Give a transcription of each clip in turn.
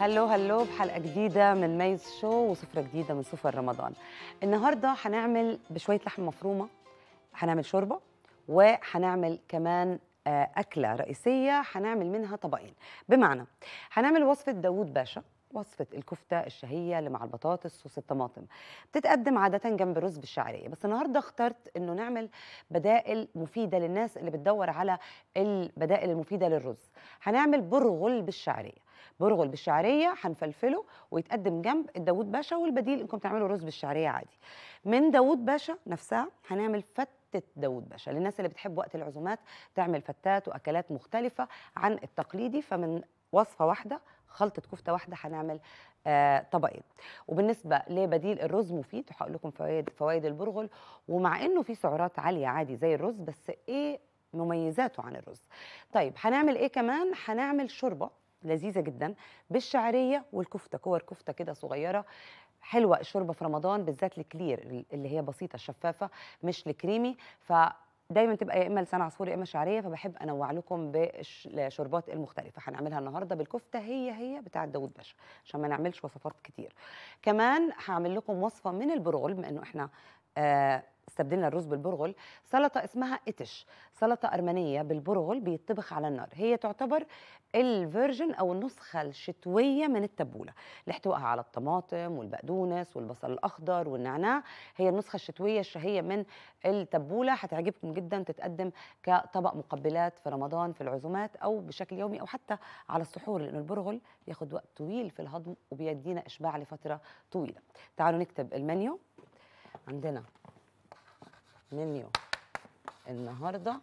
هلو هلو بحلقه جديده من ميز شو وسفره جديده من سفر رمضان النهارده هنعمل بشويه لحم مفرومه هنعمل شوربه وهنعمل كمان آه، اكله رئيسيه هنعمل منها طبقين بمعنى هنعمل وصفه داوود باشا وصفة الكفتة الشهية اللي مع البطاطس صوص الطماطم بتتقدم عادة جنب الرز بالشعرية بس النهاردة اخترت انه نعمل بدائل مفيدة للناس اللي بتدور على البدائل المفيدة للرز هنعمل برغل بالشعرية برغل بالشعريه هنفلفله ويتقدم جنب الداوود باشا والبديل انكم تعملوا رز بالشعريه عادي من داوود باشا نفسها هنعمل فتة داوود باشا للناس اللي بتحب وقت العزومات تعمل فتات واكلات مختلفه عن التقليدي فمن وصفه واحده خلطه كفته واحده هنعمل آه طبقين وبالنسبه لبديل الرز مفيد وهقول لكم فوائد فوائد البرغل ومع انه في سعرات عاليه عادي زي الرز بس ايه مميزاته عن الرز طيب هنعمل ايه كمان هنعمل شوربه لذيذه جدا بالشعريه والكفته كور كفته كده صغيره حلوه الشوربه في رمضان بالذات الكلير اللي هي بسيطه الشفافه مش الكريمي ف دايما تبقى يا اما لسان عصفور يا اما شعريه فبحب انوع لكم بالشوربات المختلفه هنعملها النهارده بالكفته هي هي بتاعه داوود باشا عشان ما نعملش وصفات كتير كمان هعمل لكم وصفه من البرغل بما انه احنا آه استبدلنا الرز بالبرغل سلطه اسمها اتش سلطه ارمنيه بالبرغل بيطبخ على النار هي تعتبر الفيرجن او النسخه الشتويه من التبوله لاحتوائها على الطماطم والبقدونس والبصل الاخضر والنعناع هي النسخه الشتويه الشهيه من التبوله هتعجبكم جدا تتقدم كطبق مقبلات في رمضان في العزومات او بشكل يومي او حتى على السحور لان البرغل بياخد وقت طويل في الهضم وبيدينا اشباع لفتره طويله تعالوا نكتب المنيو عندنا منيو النهارده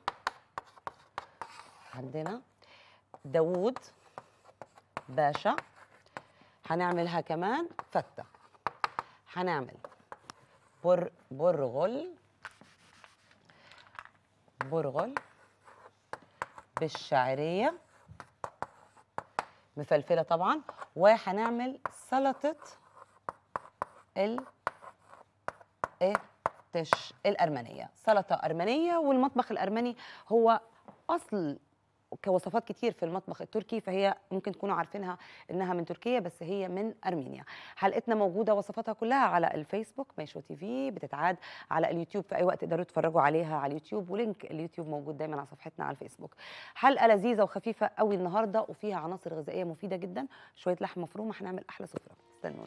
عندنا داوود باشا هنعملها كمان فتة هنعمل بر برغل برغل بالشعرية مفلفلة طبعا وهنعمل سلطة ال ايه تش الأرمنية سلطة أرمنية والمطبخ الأرمني هو أصل كوصفات كتير في المطبخ التركي فهي ممكن تكونوا عارفينها انها من تركيا بس هي من ارمينيا حلقتنا موجوده وصفاتها كلها على الفيسبوك ميشو تي في بتتعاد على اليوتيوب في اي وقت تقدروا تتفرجوا عليها على اليوتيوب ولينك اليوتيوب موجود دايما على صفحتنا على الفيسبوك حلقه لذيذه وخفيفه قوي النهارده وفيها عناصر غذائيه مفيده جدا شويه لحم مفرومه هنعمل احلى سفره استنوني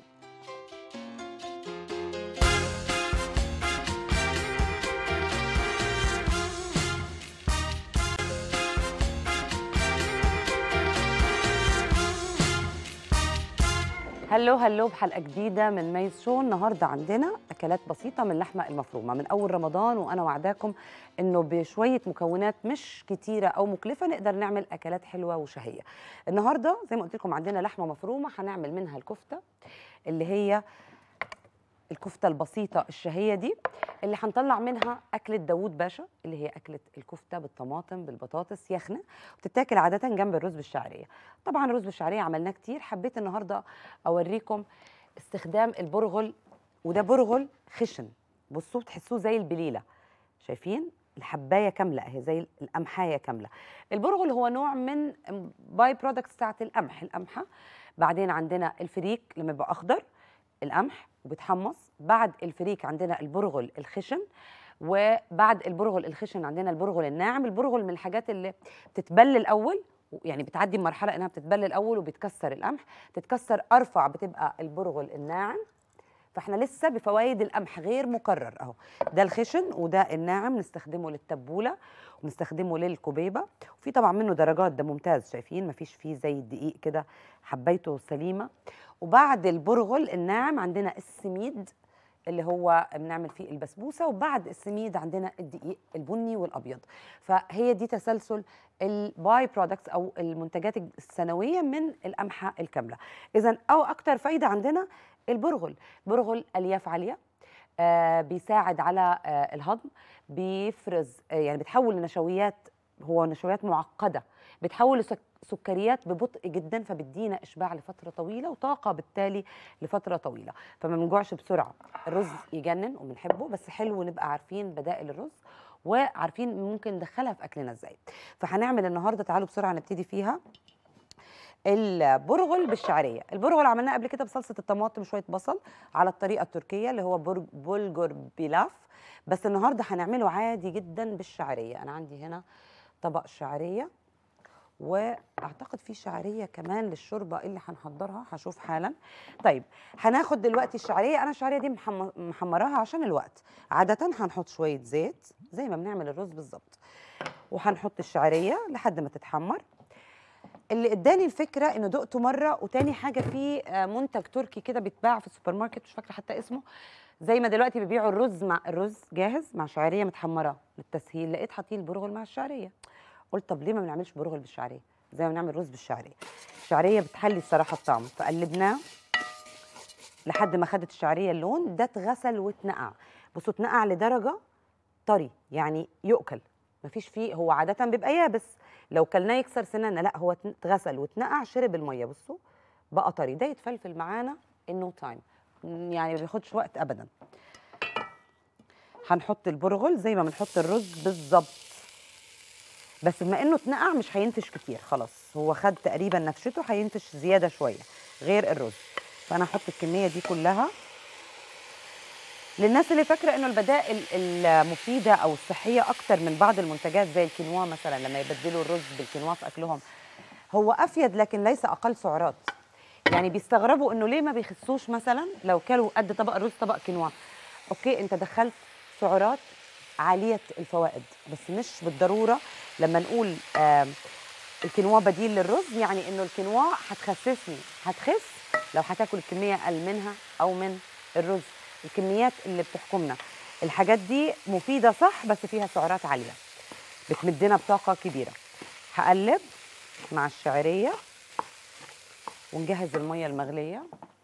هلو هلو بحلقه جديده من ميز شو النهارده عندنا اكلات بسيطه من اللحمه المفرومه من اول رمضان وانا وعداكم انه بشويه مكونات مش كتيره او مكلفه نقدر نعمل اكلات حلوه وشهيه النهارده زي ما قلت لكم عندنا لحمه مفرومه هنعمل منها الكفته اللي هي الكفته البسيطه الشهيه دي اللي هنطلع منها اكله داوود باشا اللي هي اكله الكفته بالطماطم بالبطاطس يخنه وتتاكل عاده جنب الرز بالشعريه طبعا الرز بالشعريه عملناه كتير حبيت النهارده اوريكم استخدام البرغل وده برغل خشن بصوا تحسوه زي البليله شايفين الحبايه كامله اهي زي القمحايه كامله البرغل هو نوع من باي برودكتس بتاعت القمح القمحه بعدين عندنا الفريك لما يبقى اخضر القمح وبيتحمص بعد الفريك عندنا البرغل الخشن وبعد البرغل الخشن عندنا البرغل الناعم البرغل من الحاجات اللي بتتبل الاول يعني بتعدي مرحله انها بتتبل الاول وبيتكسر القمح تتكسر ارفع بتبقى البرغل الناعم فاحنا لسه بفوائد القمح غير مكرر اهو ده الخشن وده الناعم نستخدمه للتبوله ونستخدمه للكبيبه وفي طبعا منه درجات ده ممتاز شايفين مفيش فيه زي الدقيق كده حبيته سليمه وبعد البرغل الناعم عندنا السميد اللي هو بنعمل فيه البسبوسه وبعد السميد عندنا الدقيق البني والابيض فهي دي تسلسل الباي برودكتس او المنتجات السنويه من القمحه الكامله اذا او اكتر فايده عندنا البرغل برغل الياف عاليه آه بيساعد على آه الهضم بيفرز آه يعني بتحول لنشويات هو نشويات معقده بتحول سكريات ببطء جدا فبتدينا اشباع لفتره طويله وطاقه بالتالي لفتره طويله فما بنجوعش بسرعه الرز يجنن وبنحبه بس حلو نبقى عارفين بدائل الرز وعارفين ممكن ندخلها في اكلنا ازاي فهنعمل النهارده تعالوا بسرعه نبتدي فيها البرغل بالشعريه البرغل عملناه قبل كده بصلصه الطماطم وشويه بصل على الطريقه التركيه اللي هو برج بولجر بيلاف بس النهارده هنعمله عادي جدا بالشعريه انا عندي هنا طبق شعريه واعتقد في شعريه كمان للشوربه اللي هنحضرها هشوف حالا طيب هناخد دلوقتي الشعريه انا الشعريه دي محم- محمراها عشان الوقت عاده هنحط شويه زيت زي ما بنعمل الرز بالظبط وهنحط الشعريه لحد ما تتحمر اللي اداني الفكره انه دقته مره وتاني حاجه في آه، منتج تركي كده بيتباع في السوبر ماركت مش فاكره حتى اسمه زي ما دلوقتي بيبيعوا الرز مع الرز جاهز مع شعريه متحمره للتسهيل لقيت حاطين البرغل مع الشعريه قلت طب ليه ما بنعملش برغل بالشعريه زي ما بنعمل رز بالشعريه الشعريه بتحلي الصراحه الطعم فقلبناه لحد ما خدت الشعريه اللون ده اتغسل واتنقع بصوا اتنقع لدرجه طري يعني يؤكل مفيش فيه هو عاده بيبقى يابس لو كلناه يكسر سناننا لا هو اتغسل واتنقع شرب الميه بصوا بقى طري ده يتفلفل معانا ان نو تايم يعني ما بياخدش وقت ابدا هنحط البرغل زي ما بنحط الرز بالظبط بس بما انه اتنقع مش هينتش كتير خلاص هو خد تقريبا نفشته هينتش زياده شويه غير الرز فانا هحط الكميه دي كلها للناس اللي فاكره انه البدائل المفيده او الصحيه اكتر من بعض المنتجات زي الكينوا مثلا لما يبدلوا الرز بالكينوا في اكلهم هو افيد لكن ليس اقل سعرات يعني بيستغربوا انه ليه ما بيخسوش مثلا لو كلوا قد طبق الرز طبق كينوا اوكي انت دخلت سعرات عاليه الفوائد بس مش بالضروره لما نقول آم، الكينوا بديل للرز يعني انه الكينوا هتخسسني هتخس لو هتاكل الكميه اقل منها او من الرز الكميات اللي بتحكمنا الحاجات دي مفيده صح بس فيها سعرات عاليه بتمدنا بطاقه كبيره هقلب مع الشعريه ونجهز الميه المغليه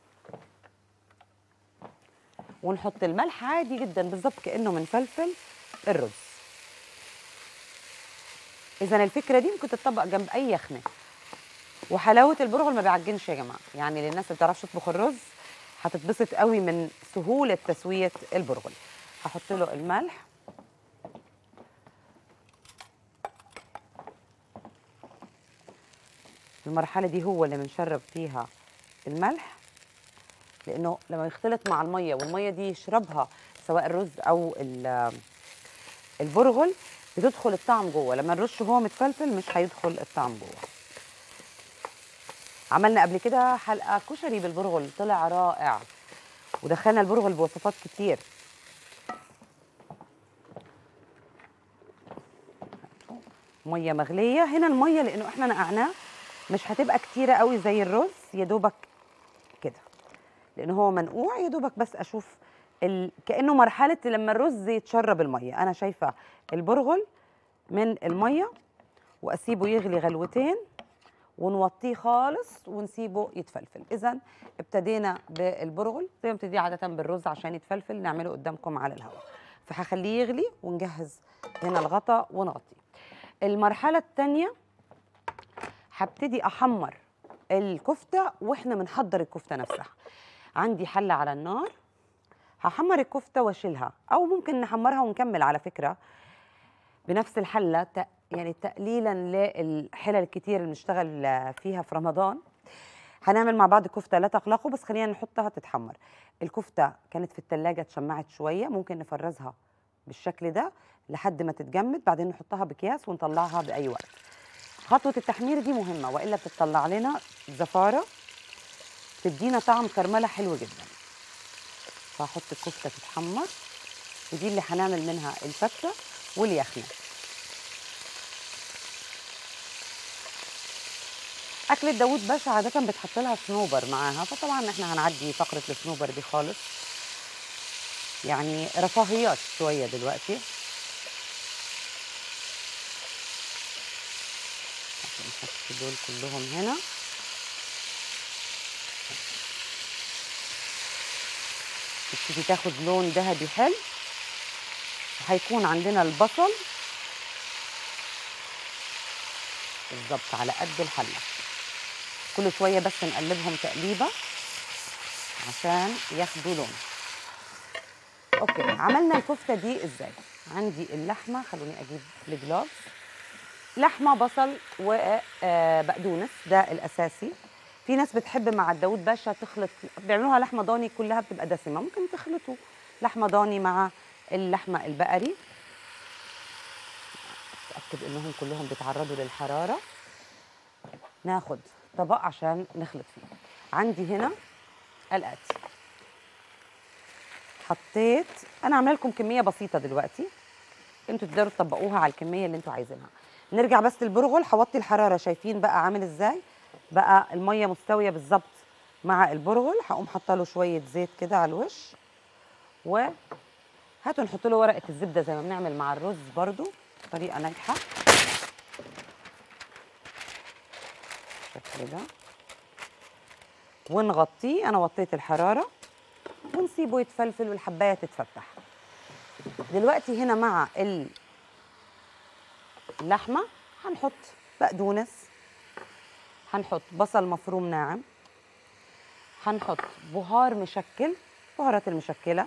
ونحط الملح عادي جدا بالظبط كانه بنفلفل الرز اذا الفكره دي ممكن تتطبق جنب اي يخنه وحلاوه البرغل ما بيعجنش يا جماعه يعني للناس اللي بتعرفش تطبخ الرز هتتبسط قوي من سهوله تسويه البرغل هحط له الملح المرحله دي هو اللي بنشرب فيها الملح لانه لما يختلط مع الميه والميه دي يشربها سواء الرز او ال- البرغل بتدخل الطعم جوه لما نرش وهو متفلفل مش هيدخل الطعم جوه عملنا قبل كده حلقه كشري بالبرغل طلع رائع ودخلنا البرغل بوصفات كتير ميه مغليه هنا الميه لانه احنا نقعناه مش هتبقى كتيره قوي زي الرز يا دوبك كده لان هو منقوع يا دوبك بس اشوف ال... كانه مرحله لما الرز يتشرب الميه انا شايفه البرغل من الميه واسيبه يغلي غلوتين ونوطيه خالص ونسيبه يتفلفل اذا ابتدينا بالبرغل زي ما بتدي عاده بالرز عشان يتفلفل نعمله قدامكم على الهواء فهخليه يغلي ونجهز هنا الغطا ونغطيه المرحله الثانيه هبتدي احمر الكفته واحنا بنحضر الكفته نفسها عندي حله على النار هحمر الكفته واشيلها او ممكن نحمرها ونكمل على فكره بنفس الحله ت- يعني تقليلا للحلل الكتير اللي بنشتغل فيها في رمضان هنعمل مع بعض كفته لا تقلقوا بس خلينا نحطها تتحمر الكفته كانت في التلاجة اتشمعت شويه ممكن نفرزها بالشكل ده لحد ما تتجمد بعدين نحطها بأكياس ونطلعها باي وقت خطوه التحمير دي مهمه والا بتطلع لنا زفاره تدينا طعم كرمله حلو جدا فهحط الكفته تتحمر ودي اللي هنعمل منها الفته واليخنه أكلة داوود باشا عادة بتحط لها صنوبر معاها فطبعا احنا هنعدي فقرة الصنوبر دي خالص يعني رفاهيات شوية دلوقتي نحط دول كلهم هنا تبتدي تاخد لون ذهبي حلو وهيكون عندنا البصل بالظبط على قد الحله كل شويه بس نقلبهم تقليبه عشان ياخدوا لون اوكي عملنا الكفته دي ازاي عندي اللحمه خلوني اجيب الجلوفز لحمه بصل وبقدونس ده الاساسي في ناس بتحب مع الداود باشا تخلط بيعملوها لحمه ضاني كلها بتبقى دسمه ممكن تخلطوا لحمه ضاني مع اللحمه البقري اتاكد انهم كلهم بيتعرضوا للحراره ناخد طبق عشان نخلط فيه عندي هنا الاتي حطيت انا عامله لكم كميه بسيطه دلوقتي انتوا تقدروا تطبقوها على الكميه اللي انتوا عايزينها نرجع بس للبرغل حوطي الحراره شايفين بقى عامل ازاي بقى الميه مستويه بالظبط مع البرغل هقوم حاطه له شويه زيت كده على الوش و هاتوا نحط له ورقه الزبده زي ما بنعمل مع الرز برضو طريقه ناجحه بالشكل ده ونغطيه انا وطيت الحراره ونسيبه يتفلفل والحبايه تتفتح دلوقتي هنا مع اللحمه هنحط بقدونس هنحط بصل مفروم ناعم هنحط بهار مشكل بهارات المشكله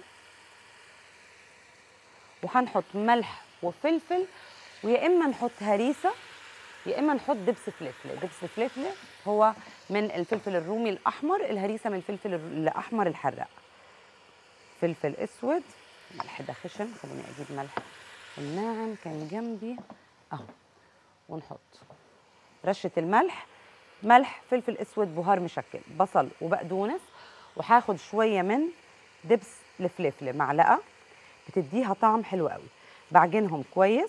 وهنحط ملح وفلفل ويا اما نحط هريسه يا اما نحط دبس فلفل دبس فلفل هو من الفلفل الرومي الاحمر الهريسه من الفلفل الاحمر الحراق فلفل اسود ملح ده خشن خليني اجيب ملح الناعم كان جنبي اهو ونحط رشه الملح ملح فلفل اسود بهار مشكل بصل وبقدونس وهاخد شويه من دبس الفلفل معلقه بتديها طعم حلو قوي بعجنهم كويس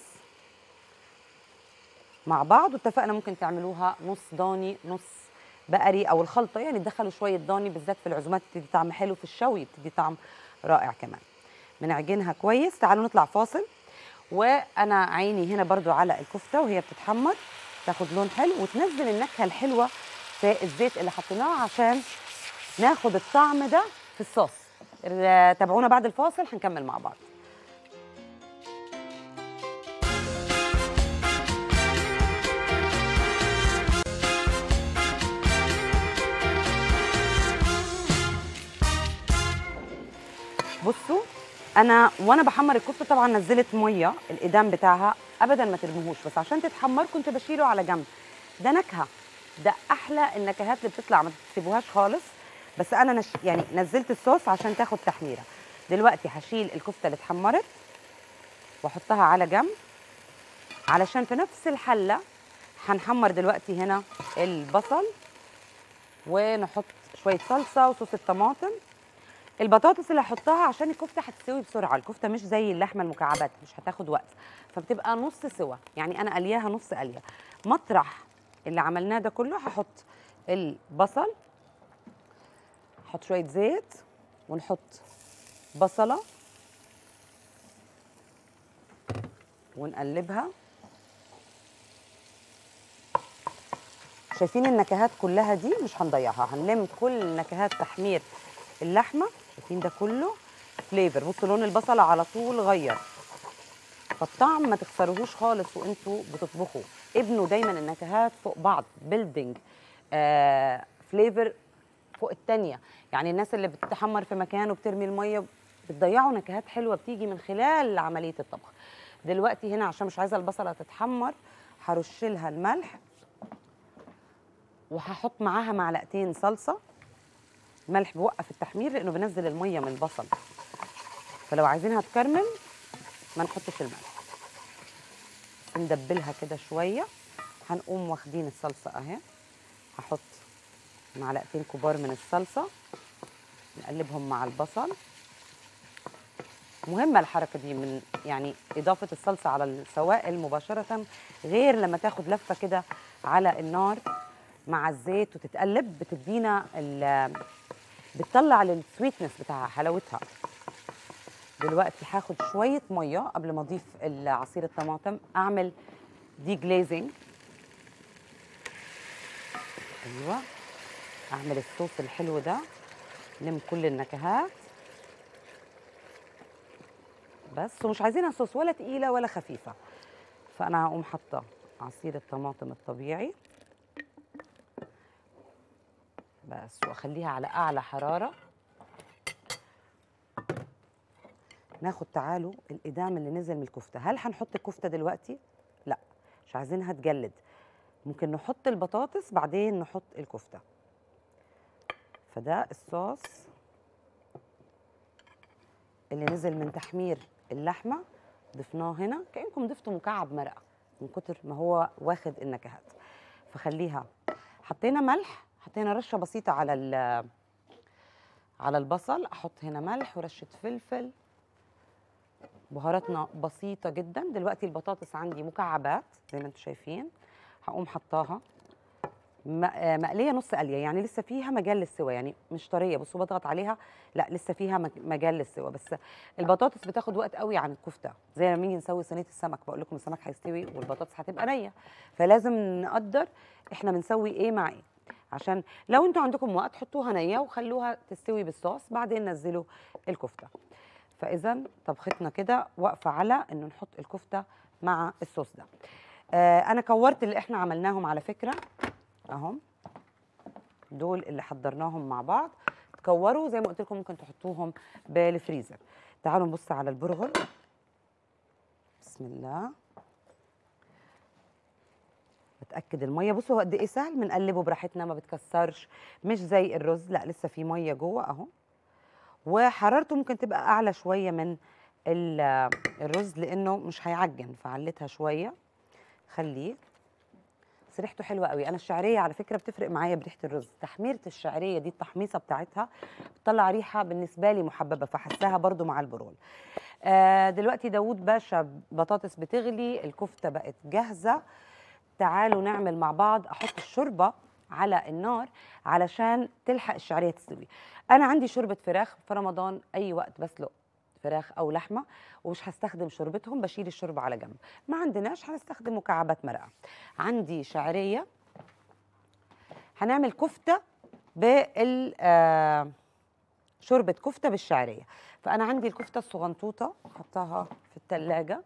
مع بعض واتفقنا ممكن تعملوها نص ضاني نص بقري او الخلطه يعني تدخلوا شويه ضاني بالذات في العزومات بتدي طعم حلو في الشوي بتدي طعم رائع كمان بنعجنها كويس تعالوا نطلع فاصل وانا عيني هنا برضو على الكفته وهي بتتحمر تاخد لون حلو وتنزل النكهه الحلوه في الزيت اللي حطيناه عشان ناخد الطعم ده في الصوص تابعونا بعد الفاصل هنكمل مع بعض بصوا انا وانا بحمر الكفته طبعا نزلت ميه الادام بتاعها ابدا ما ترموهوش بس عشان تتحمر كنت بشيله على جنب ده نكهه ده احلى النكهات اللي بتطلع ما تسيبوهاش خالص بس انا نش... يعني نزلت الصوص عشان تاخد تحميره دلوقتي هشيل الكفته اللي اتحمرت واحطها على جنب علشان في نفس الحله هنحمر دلوقتي هنا البصل ونحط شويه صلصه وصوص الطماطم البطاطس اللي هحطها عشان الكفته هتستوي بسرعه الكفته مش زي اللحمه المكعبات مش هتاخد وقت فبتبقى نص سوا يعني انا قلياها نص قليه مطرح اللي عملناه ده كله هحط البصل نحط شويه زيت ونحط بصله ونقلبها شايفين النكهات كلها دي مش هنضيعها هنلم كل نكهات تحمير اللحمه شايفين ده كله فليفر بصوا لون البصله على طول غير فالطعم ما تخسروهوش خالص وانتوا بتطبخوا ابنوا دايما النكهات فوق بعض بيلدينج آه فليفر فوق التانية يعني الناس اللي بتتحمر في مكان وبترمي الميه بتضيعوا نكهات حلوه بتيجي من خلال عمليه الطبخ دلوقتي هنا عشان مش عايزه البصله تتحمر هرش لها الملح وهحط معاها معلقتين صلصه الملح بيوقف التحمير لانه بينزل الميه من البصل فلو عايزينها تكرمل ما نحطش الملح ندبلها كده شويه هنقوم واخدين الصلصه اهي هحط معلقتين كبار من الصلصه نقلبهم مع البصل مهمه الحركه دي من يعني اضافه الصلصه على السوائل مباشره غير لما تاخد لفه كده على النار مع الزيت وتتقلب بتدينا بتطلع السويتنس بتاعها حلاوتها دلوقتي هاخد شويه ميه قبل ما اضيف عصير الطماطم اعمل دي جليزنج ايوه اعمل الصوص الحلو ده لم كل النكهات بس ومش عايزينها صوص ولا تقيله ولا خفيفه فانا هقوم حاطه عصير الطماطم الطبيعي بس واخليها على اعلى حراره ناخد تعالوا الادام اللي نزل من الكفته هل هنحط الكفته دلوقتي لا مش عايزينها تجلد ممكن نحط البطاطس بعدين نحط الكفته فده الصوص اللي نزل من تحمير اللحمه ضفناه هنا كانكم ضفتوا مكعب مرقه من كتر ما هو واخد النكهات فخليها حطينا ملح حطينا رشه بسيطه على ال- على البصل احط هنا ملح ورشه فلفل بهاراتنا بسيطه جدا دلوقتي البطاطس عندي مكعبات زي ما انتم شايفين هقوم حطاها م- آه، مقليه نص قليه يعني لسه فيها مجال للسوى يعني مش طريه بصوا بضغط عليها لا لسه فيها مج- مجال للسوى بس البطاطس بتاخد وقت قوي عن الكفته زي لما نيجي نسوي صينيه السمك بقول لكم السمك هيستوي والبطاطس هتبقى نيه فلازم نقدر احنا بنسوي ايه مع ايه عشان لو انتوا عندكم وقت حطوها نيه وخلوها تستوي بالصوص بعدين نزلوا الكفته فاذا طبختنا كده واقفه على انه نحط الكفته مع الصوص ده آه انا كورت اللي احنا عملناهم على فكره اهم دول اللي حضرناهم مع بعض تكوروا زي ما قلت لكم ممكن تحطوهم بالفريزر تعالوا نبص على البرغل بسم الله بتاكد الميه بصوا قد ايه سهل بنقلبه براحتنا ما بتكسرش مش زي الرز لا لسه في ميه جوه اهو وحرارته ممكن تبقى اعلى شويه من ال- الرز لانه مش هيعجن فعلتها شويه خليه بس ريحته حلوه قوي انا الشعريه على فكره بتفرق معايا بريحه الرز تحميره الشعريه دي التحميصه بتاعتها بتطلع ريحه بالنسبه لي محببه فحساها برضو مع البرول آه دلوقتي داوود باشا بطاطس بتغلي الكفته بقت جاهزه تعالوا نعمل مع بعض احط الشوربه على النار علشان تلحق الشعريه تستوي انا عندي شوربه فراخ في رمضان اي وقت بسلق فراخ او لحمه ومش هستخدم شوربتهم بشيل الشوربه على جنب ما عندناش هنستخدم مكعبات مرقه عندي شعريه هنعمل كفته بال آه، شوربه كفته بالشعريه فانا عندي الكفته الصغنطوطه حطها في الثلاجه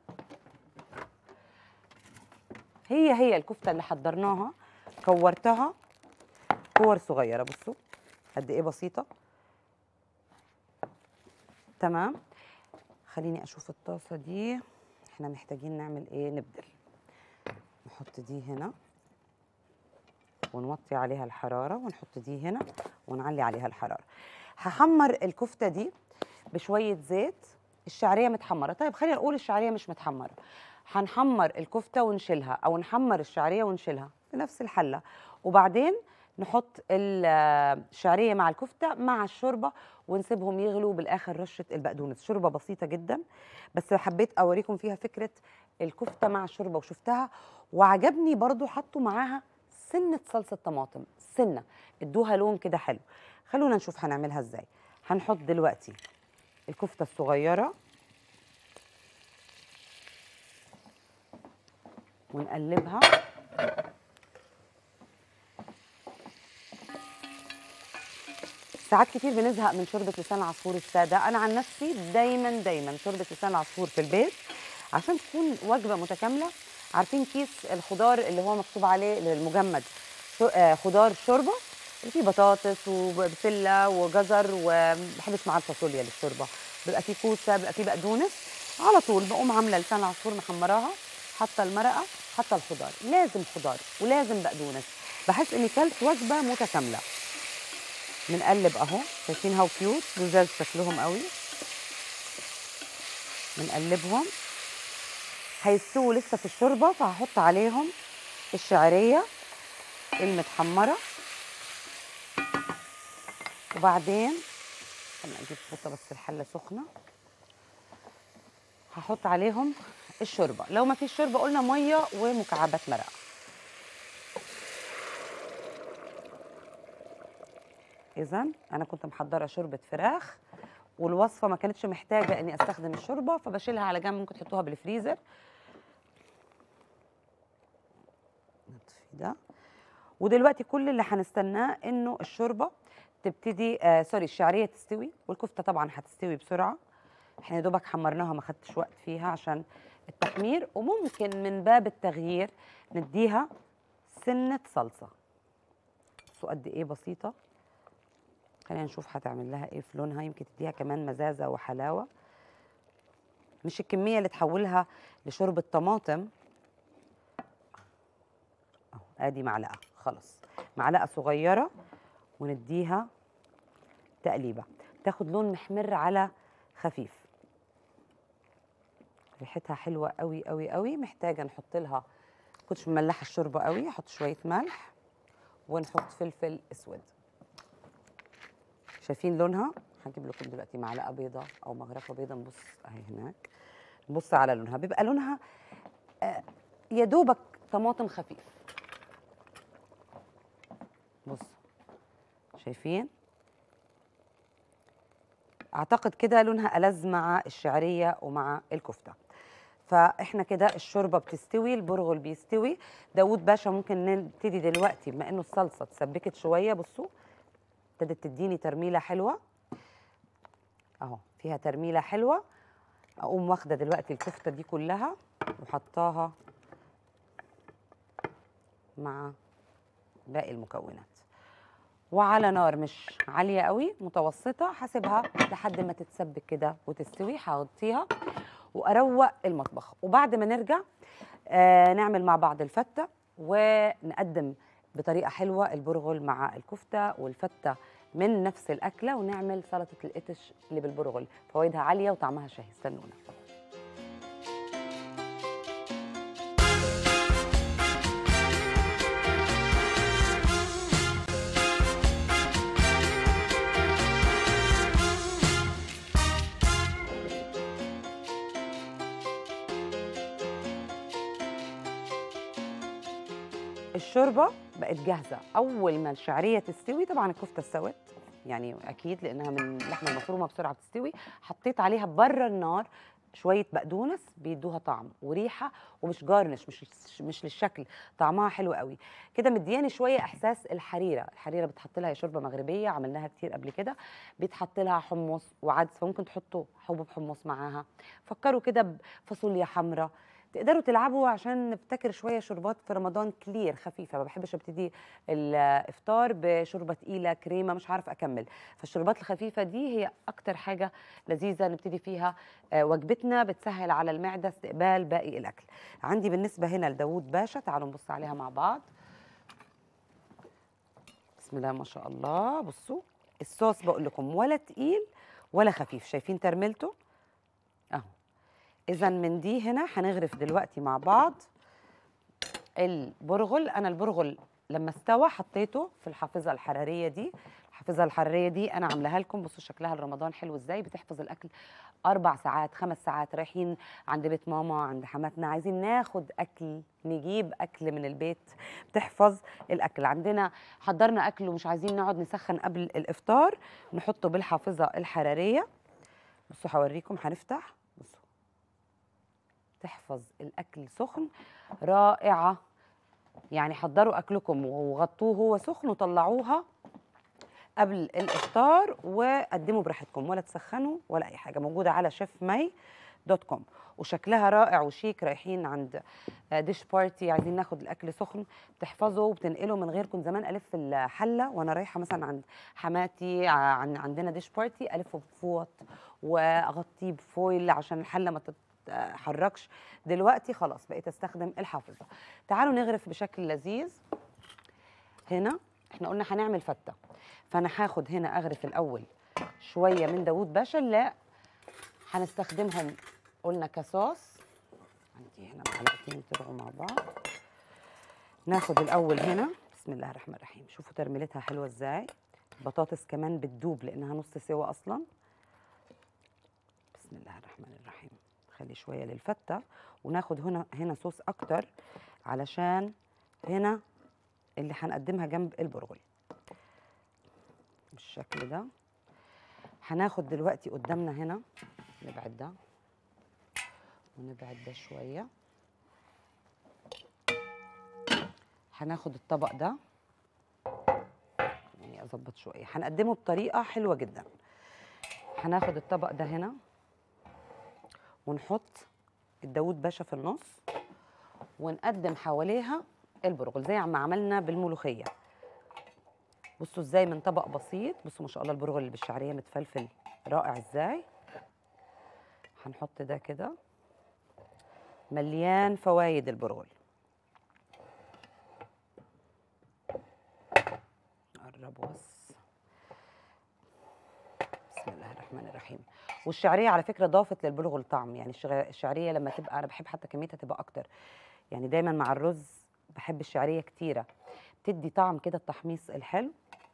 هي هي الكفته اللي حضرناها كورتها كور صغيره بصوا قد ايه بسيطه تمام خليني اشوف الطاسه دي احنا محتاجين نعمل ايه نبدل نحط دي هنا ونوطي عليها الحراره ونحط دي هنا ونعلي عليها الحراره هحمر الكفته دي بشويه زيت الشعريه متحمره طيب خلينا نقول الشعريه مش متحمره هنحمر الكفته ونشيلها او نحمر الشعريه ونشيلها في نفس الحله وبعدين نحط ال- الشعريه مع الكفته مع الشوربه ونسيبهم يغلوا بالاخر رشه البقدونس شوربه بسيطه جدا بس حبيت اوريكم فيها فكره الكفته مع الشوربه وشفتها وعجبني برضو حطوا معاها سنه صلصه طماطم سنه ادوها لون كده حلو خلونا نشوف هنعملها ازاي هنحط دلوقتي الكفته الصغيره ونقلبها ساعات كتير بنزهق من شوربه لسان العصفور الساده انا عن نفسي دايما دايما شوربه لسان العصفور في البيت عشان تكون وجبه متكامله عارفين كيس الخضار اللي هو مكتوب عليه المجمد شو- آه، خضار شوربه اللي فيه بطاطس وبسله وجزر وما بحبش معاه الفاصوليا للشوربه بيبقى فيه كوسه بيبقى فيه بقدونس على طول بقوم عامله لسان العصفور محمراها حاطه المرقه حاطه الخضار لازم خضار ولازم بقدونس بحس اني كلت وجبه متكامله بنقلب اهو شايفين هاو كيوت لزاز شكلهم قوي بنقلبهم هيستووا لسه في الشوربه فهحط عليهم الشعريه المتحمره وبعدين خلينا اجيب فوطه بس الحله سخنه هحط عليهم الشوربه لو ما فيش شوربه قلنا ميه ومكعبات مرقه اذا انا كنت محضره شوربه فراخ والوصفه ما كانتش محتاجه اني استخدم الشوربه فبشيلها على جنب ممكن تحطوها بالفريزر نطفي ده ودلوقتي كل اللي هنستناه انه الشوربه تبتدي آه سوري الشعريه تستوي والكفته طبعا هتستوي بسرعه احنا يا دوبك حمرناها ما خدتش وقت فيها عشان التحمير وممكن من باب التغيير نديها سنه صلصه بصوا قد ايه بسيطه خلينا نشوف هتعمل لها ايه في لونها يمكن تديها كمان مزازه وحلاوه مش الكميه اللي تحولها لشوربه طماطم ادي معلقه خلاص معلقه صغيره ونديها تقليبه تاخد لون محمر على خفيف ريحتها حلوه قوي قوي قوي محتاجه نحط لها كنتش مملحه الشوربه قوي احط شويه ملح ونحط فلفل اسود شايفين لونها هجيب لكم دلوقتي معلقه بيضه او مغرفه بيضه نبص اهي هناك نبص على لونها بيبقى لونها آه، يا دوبك طماطم خفيف بص شايفين اعتقد كده لونها ألذ مع الشعريه ومع الكفته فاحنا كده الشوربه بتستوي البرغل بيستوي داوود باشا ممكن نبتدي دلوقتي بما انه الصلصه اتسبكت شويه بصوا ابتدت تديني ترميله حلوه اهو فيها ترميله حلوه اقوم واخده دلوقتي الكفته دي كلها وحطاها مع باقي المكونات وعلى نار مش عاليه قوي متوسطه هسيبها لحد ما تتسبك كده وتستوي هغطيها واروق المطبخ وبعد ما نرجع آه نعمل مع بعض الفته ونقدم بطريقه حلوه البرغل مع الكفته والفته من نفس الاكله ونعمل سلطه القتش اللي بالبرغل فوائدها عاليه وطعمها شهي استنونا الشوربه بقت جاهزه اول ما الشعريه تستوي طبعا الكفته استوت يعني اكيد لانها من اللحمه المفرومه بسرعه بتستوي حطيت عليها بره النار شويه بقدونس بيدوها طعم وريحه ومش جارنش مش مش للشكل طعمها حلو قوي كده مدياني شويه احساس الحريره الحريره بتحط لها شوربه مغربيه عملناها كتير قبل كده بيتحط لها حمص وعدس فممكن تحطوا حبوب حمص معاها فكروا كده بفاصوليا حمراء تقدروا تلعبوا عشان نفتكر شويه شربات في رمضان كلير خفيفه ما بحبش ابتدي الافطار بشوربه تقيله كريمه مش عارف اكمل فالشربات الخفيفه دي هي اكتر حاجه لذيذه نبتدي فيها آه، وجبتنا بتسهل على المعده استقبال باقي الاكل عندي بالنسبه هنا لداوود باشا تعالوا نبص عليها مع بعض بسم الله ما شاء الله بصوا الصوص بقول لكم ولا تقيل ولا خفيف شايفين ترميلته اهو اذا من دي هنا هنغرف دلوقتي مع بعض البرغل انا البرغل لما استوى حطيته في الحافظه الحراريه دي الحافظه الحراريه دي انا عاملاها لكم بصوا شكلها لرمضان حلو ازاي بتحفظ الاكل اربع ساعات خمس ساعات رايحين عند بيت ماما عند حماتنا عايزين ناخد اكل نجيب اكل من البيت بتحفظ الاكل عندنا حضرنا اكل ومش عايزين نقعد نسخن قبل الافطار نحطه بالحافظه الحراريه بصوا هوريكم هنفتح بصوا تحفظ الاكل سخن رائعه يعني حضروا اكلكم وغطوه هو سخن وطلعوها قبل الافطار وقدموا براحتكم ولا تسخنوا ولا اي حاجه موجوده على شيف ماي دوت كوم وشكلها رائع وشيك رايحين عند ديش بارتي عايزين ناخد الاكل سخن بتحفظه وبتنقله من غير كنت زمان الف الحله وانا رايحه مثلا عند حماتي عن عندنا ديش بارتي الفه بفوط واغطيه بفويل عشان الحله ما تتحركش دلوقتي خلاص بقيت استخدم الحافظه تعالوا نغرف بشكل لذيذ هنا احنا قلنا هنعمل فته فانا هاخد هنا اغرف الاول شويه من داوود باشا لا هنستخدمهم قلنا كصوص عندي هنا معلقتين طلعوا مع بعض ناخد الاول هنا بسم الله الرحمن الرحيم شوفوا ترميلتها حلوه ازاي البطاطس كمان بتدوب لانها نص سوا اصلا بسم الله الرحمن الرحيم خلي شويه للفته وناخد هنا هنا صوص اكتر علشان هنا اللي هنقدمها جنب البرغل بالشكل ده هناخد دلوقتي قدامنا هنا نبعد ده ونبعد ده شويه هناخد الطبق ده يعني اظبط شويه هنقدمه بطريقه حلوه جدا هناخد الطبق ده هنا ونحط الداوود باشا في النص ونقدم حواليها البرغل زي ما عملنا بالملوخيه بصوا ازاي من طبق بسيط بصوا ما شاء الله البرغل اللي بالشعريه متفلفل رائع ازاي هنحط ده كده مليان فوايد البرغل قربوا بس بسم الله الرحمن الرحيم والشعريه على فكره ضافت للبرغل طعم يعني الشغ- الشعريه لما تبقى انا بحب حتى كميتها تبقى اكتر يعني دايما مع الرز بحب الشعريه كتيره بتدي طعم كده التحميص الحلو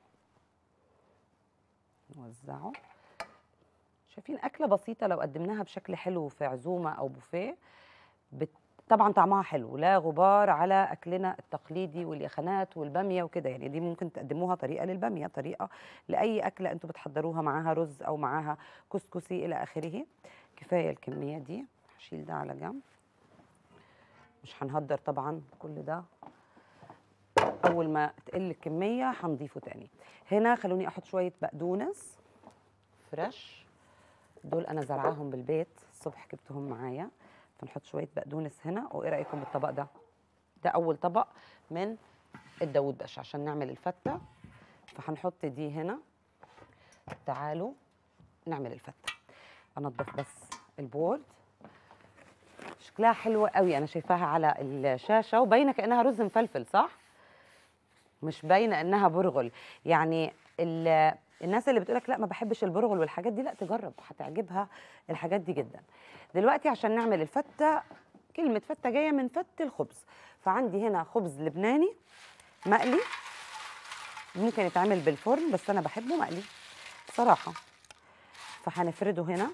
نوزعه شايفين اكله بسيطه لو قدمناها بشكل حلو في عزومه او بوفيه بت... طبعا طعمها حلو لا غبار على اكلنا التقليدي واليخنات والباميه وكده يعني دي ممكن تقدموها طريقه للباميه طريقه لاي اكله انتم بتحضروها معاها رز او معاها كسكسي الى اخره كفايه الكميه دي هشيل ده على جنب مش هنهدر طبعا كل ده اول ما تقل الكميه هنضيفه تاني هنا خلوني احط شويه بقدونس فريش دول انا زرعاهم بالبيت الصبح جبتهم معايا فنحط شويه بقدونس هنا وايه رايكم بالطبق ده ده اول طبق من الداوود باشا عشان نعمل الفته فهنحط دي هنا تعالوا نعمل الفته انضف بس البورد شكلها حلوه قوي انا شايفاها على الشاشه وباينه كانها رز مفلفل صح مش باينه انها برغل يعني ال- الناس اللي بتقولك لا ما بحبش البرغل والحاجات دي لا تجرب هتعجبها الحاجات دي جدا دلوقتي عشان نعمل الفته كلمه فته جايه من فت الخبز فعندي هنا خبز لبناني مقلي ممكن يتعمل بالفرن بس انا بحبه مقلي صراحه فهنفرده هنا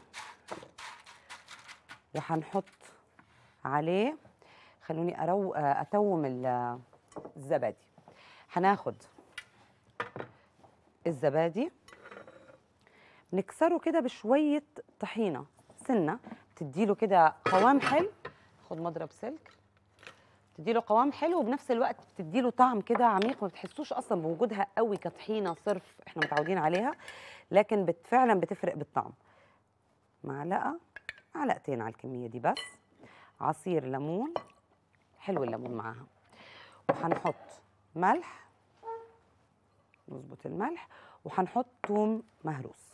وهنحط عليه خلوني أرو اتوم ال- الزبادي هناخد الزبادي نكسره كده بشويه طحينه سنه تديله كده قوام حلو خد مضرب سلك تديله قوام حلو وبنفس الوقت بتديله طعم كده عميق ما بتحسوش اصلا بوجودها قوي كطحينه صرف احنا متعودين عليها لكن بت فعلا بتفرق بالطعم معلقه معلقتين على الكميه دي بس عصير ليمون حلو الليمون معاها وهنحط ملح نظبط الملح وهنحط توم مهروس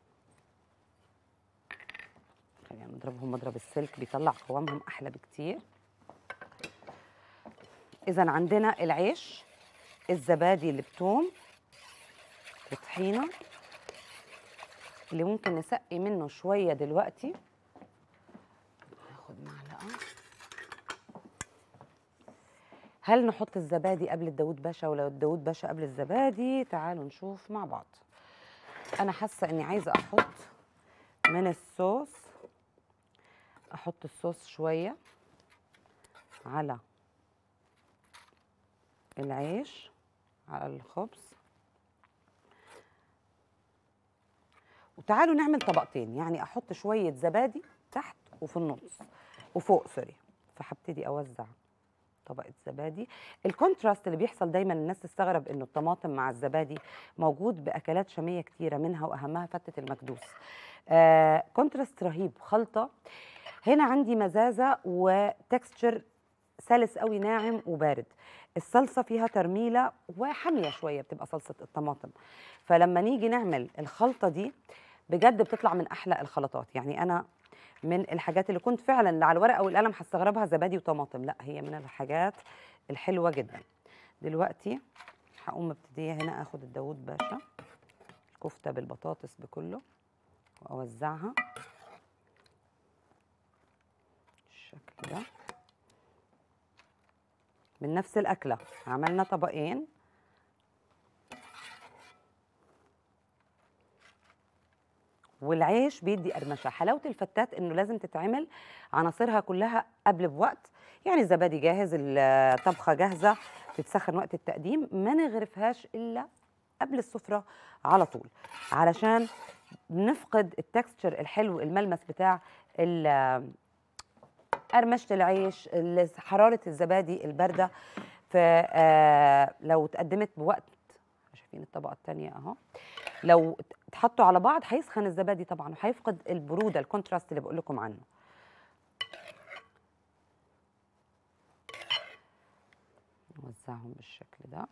خلينا نضربهم مضرب السلك بيطلع قوامهم احلى بكتير اذا عندنا العيش الزبادي اللي بتوم الطحينه اللي ممكن نسقي منه شويه دلوقتي ناخد معلقه هل نحط الزبادي قبل الداود باشا ولا الداود باشا قبل الزبادي تعالوا نشوف مع بعض انا حاسه اني عايزه احط من الصوص احط الصوص شويه على العيش على الخبز وتعالوا نعمل طبقتين يعني احط شويه زبادي تحت وفي النص وفوق سوري فهبتدي اوزع طبقه زبادي الكونتراست اللي بيحصل دايما الناس تستغرب انه الطماطم مع الزبادي موجود باكلات شاميه كتيره منها واهمها فته المكدوس آه كونتراست رهيب خلطه هنا عندي مزازه وتكستشر سلس قوي ناعم وبارد الصلصه فيها ترميله وحاميه شويه بتبقى صلصه الطماطم فلما نيجي نعمل الخلطه دي بجد بتطلع من احلى الخلطات يعني انا من الحاجات اللي كنت فعلا اللي على الورقه والقلم هستغربها زبادي وطماطم لا هي من الحاجات الحلوه جدا دلوقتي هقوم مبتديه هنا اخد الداوود باشا الكفته بالبطاطس بكله واوزعها بالشكل ده من نفس الاكله عملنا طبقين والعيش بيدي قرمشه حلاوه الفتات انه لازم تتعمل عناصرها كلها قبل بوقت يعني الزبادي جاهز الطبخه جاهزه تتسخن وقت التقديم ما نغرفهاش الا قبل السفره على طول علشان نفقد التكستشر الحلو الملمس بتاع ال- قرمشه العيش ال- حراره الزبادي البارده فلو اتقدمت بوقت شايفين الطبقه الثانيه اهو لو اتحطوا على بعض هيسخن الزبادي طبعا وهيفقد البروده الكونتراست اللي بقول لكم عنه نوزعهم بالشكل ده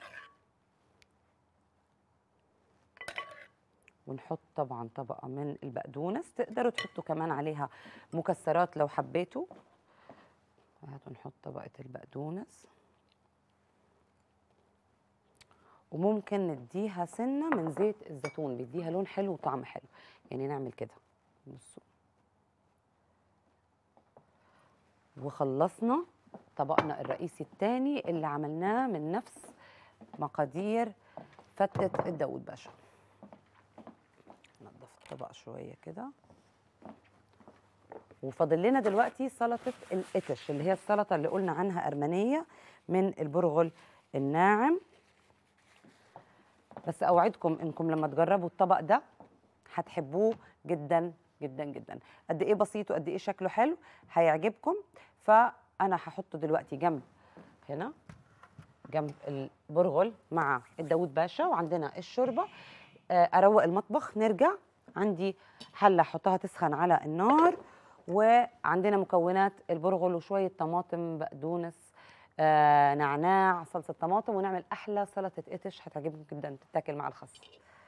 ونحط طبعا طبقه من البقدونس تقدروا تحطوا كمان عليها مكسرات لو حبيتوا هاتوا نحط طبقه البقدونس وممكن نديها سنه من زيت الزيتون بيديها لون حلو وطعم حلو يعني نعمل كده بصوا وخلصنا طبقنا الرئيسي الثاني اللي عملناه من نفس مقادير فتة الداود باشا نضف الطبق شوية كده وفاضل لنا دلوقتي سلطة القتش اللي هي السلطة اللي قلنا عنها أرمنية من البرغل الناعم بس أوعدكم إنكم لما تجربوا الطبق ده هتحبوه جدا جدا جدا قد إيه بسيط وقد إيه شكله حلو هيعجبكم فأنا هحطه دلوقتي جنب هنا جنب البرغل مع الداود باشا وعندنا الشوربه آه، اروق المطبخ نرجع عندي حله احطها تسخن على النار وعندنا مكونات البرغل وشويه طماطم بقدونس آه نعناع صلصه طماطم ونعمل احلى سلطه قتش هتعجبكم جدا تتاكل مع الخس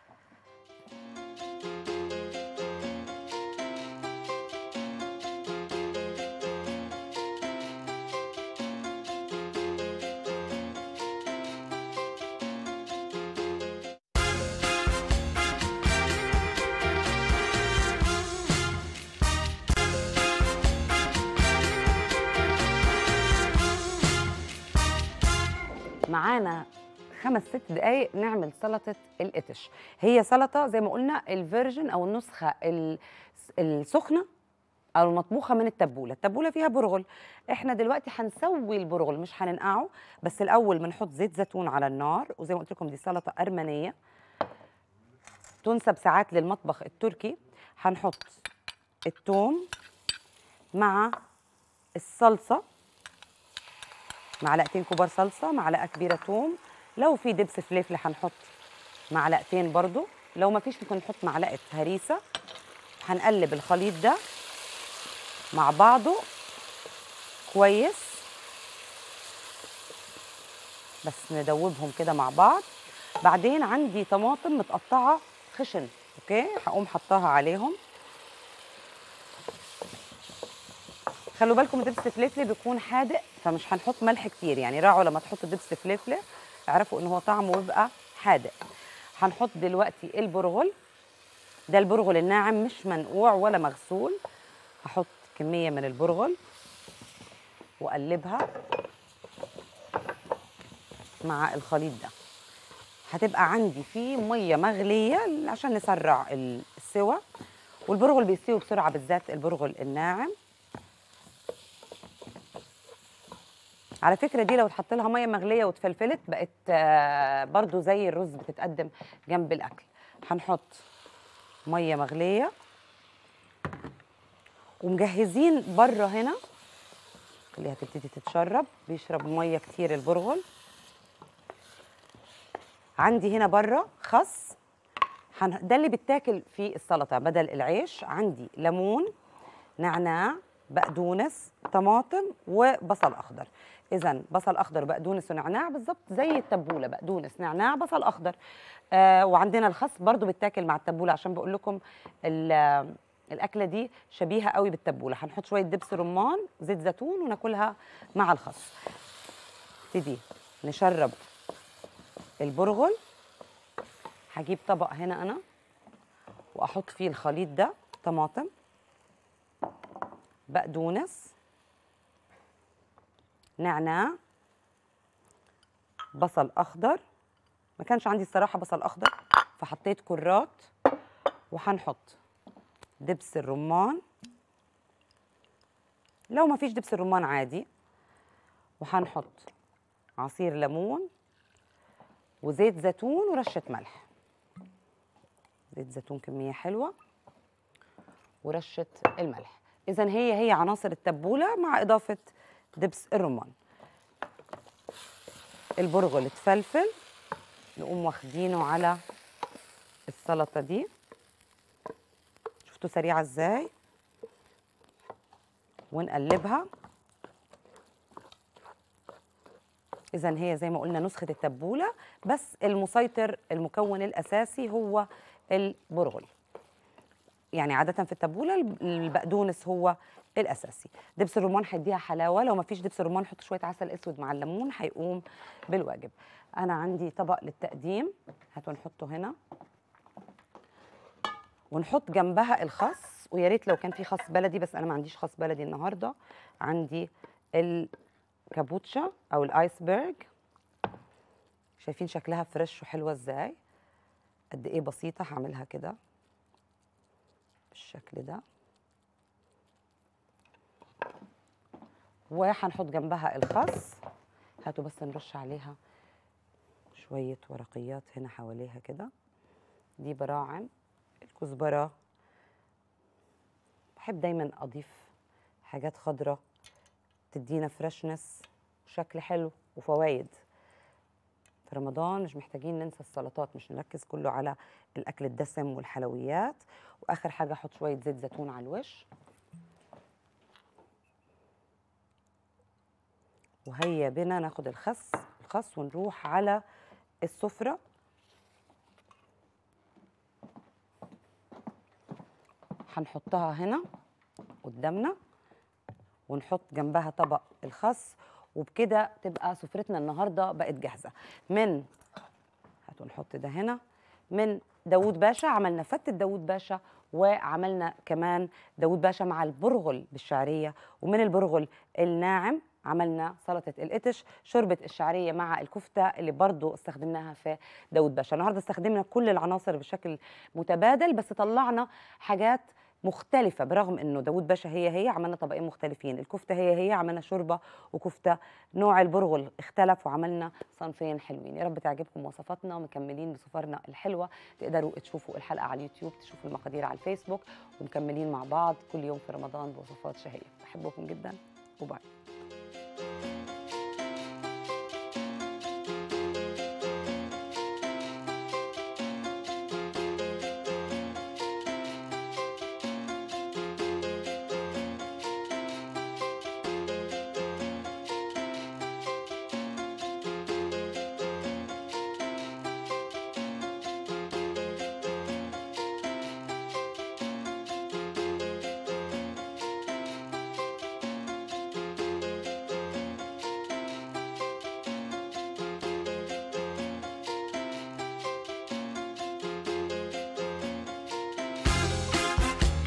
معانا خمس ست دقايق نعمل سلطة القتش هي سلطة زي ما قلنا الفيرجن أو النسخة ال- السخنة أو المطبوخة من التبولة التبولة فيها برغل احنا دلوقتي هنسوي البرغل مش هننقعه بس الأول بنحط زيت زيتون على النار وزي ما قلت لكم دي سلطة أرمنية تنسب ساعات للمطبخ التركي هنحط الثوم مع الصلصه معلقتين كبار صلصه معلقه كبيره توم لو في دبس فليفل هنحط معلقتين برضو لو ما فيش ممكن نحط معلقه هريسه هنقلب الخليط ده مع بعضه كويس بس ندوبهم كده مع بعض بعدين عندي طماطم متقطعه خشن اوكي هقوم حطاها عليهم خلوا بالكم الدبس فليفل بيكون حادق فمش هنحط ملح كتير يعني راعوا لما تحطوا دبس فليفل اعرفوا ان هو طعمه بيبقى حادق هنحط دلوقتي البرغل ده البرغل الناعم مش منقوع ولا مغسول هحط كمية من البرغل واقلبها مع الخليط ده هتبقى عندي فيه ميه مغليه عشان نسرع السوى والبرغل بيستوي بسرعه بالذات البرغل الناعم على فكره دي لو اتحط لها ميه مغليه واتفلفلت بقت آه، برضو زي الرز بتتقدم جنب الاكل هنحط ميه مغليه ومجهزين بره هنا خليها تبتدي تتشرب بيشرب ميه كتير البرغل عندي هنا بره خس هن- ده اللي بيتاكل في السلطه بدل العيش عندي ليمون نعناع بقدونس طماطم وبصل اخضر اذا بصل اخضر بقدونس ونعناع بالظبط زي التبوله بقدونس نعناع بصل اخضر آه وعندنا الخس برضو بيتاكل مع التبوله عشان بقول لكم ال- الاكله دي شبيهه قوي بالتبوله هنحط شويه دبس رمان زيت زيتون وناكلها مع الخس نبتدي نشرب البرغل هجيب طبق هنا انا واحط فيه الخليط ده طماطم بقدونس نعناع بصل اخضر ما كانش عندي الصراحه بصل اخضر فحطيت كرات وهنحط دبس الرمان لو ما فيش دبس الرمان عادي وهنحط عصير ليمون وزيت زيتون ورشه ملح زيت زيتون كميه حلوه ورشه الملح اذا هي هي عناصر التبوله مع اضافه دبس الرمان البرغل اتفلفل نقوم واخدينه على السلطه دي شفتوا سريعه ازاي ونقلبها اذا هي زي ما قلنا نسخه التبوله بس المسيطر المكون الاساسي هو البرغل يعني عاده في التبوله الب- البقدونس هو الاساسي دبس الرمان هيديها حلاوه لو ما فيش دبس الرمان حط شويه عسل اسود مع الليمون هيقوم بالواجب انا عندي طبق للتقديم هاتوا نحطه هنا ونحط جنبها الخس ويا ريت لو كان في خس بلدي بس انا ما عنديش خس بلدي النهارده عندي الكابوتشا او الايسبرج شايفين شكلها فريش وحلوه ازاي قد ايه بسيطه هعملها كده بالشكل ده وهنحط جنبها الخس هاتوا بس نرش عليها شويه ورقيات هنا حواليها كده دي براعم الكزبره بحب دايما اضيف حاجات خضراء تدينا فريشنس وشكل حلو وفوايد في رمضان مش محتاجين ننسى السلطات مش نركز كله على الاكل الدسم والحلويات واخر حاجه احط شويه زيت زيتون على الوش وهيا بنا ناخد الخس الخس ونروح على السفره هنحطها هنا قدامنا ونحط جنبها طبق الخس وبكده تبقى سفرتنا النهارده بقت جاهزه من هاتوا نحط ده هنا من داوود باشا عملنا فتة داوود باشا وعملنا كمان داوود باشا مع البرغل بالشعرية ومن البرغل الناعم عملنا سلطة القتش شوربة الشعرية مع الكفتة اللي برضو استخدمناها في داوود باشا النهاردة استخدمنا كل العناصر بشكل متبادل بس طلعنا حاجات مختلفة برغم انه داوود باشا هي هي عملنا طبقين مختلفين الكفتة هي هي عملنا شوربة وكفتة نوع البرغل اختلف وعملنا صنفين حلوين يا رب تعجبكم وصفاتنا ومكملين بسفرنا الحلوة تقدروا تشوفوا الحلقة على اليوتيوب تشوفوا المقادير على الفيسبوك ومكملين مع بعض كل يوم في رمضان بوصفات شهية بحبكم جدا وباي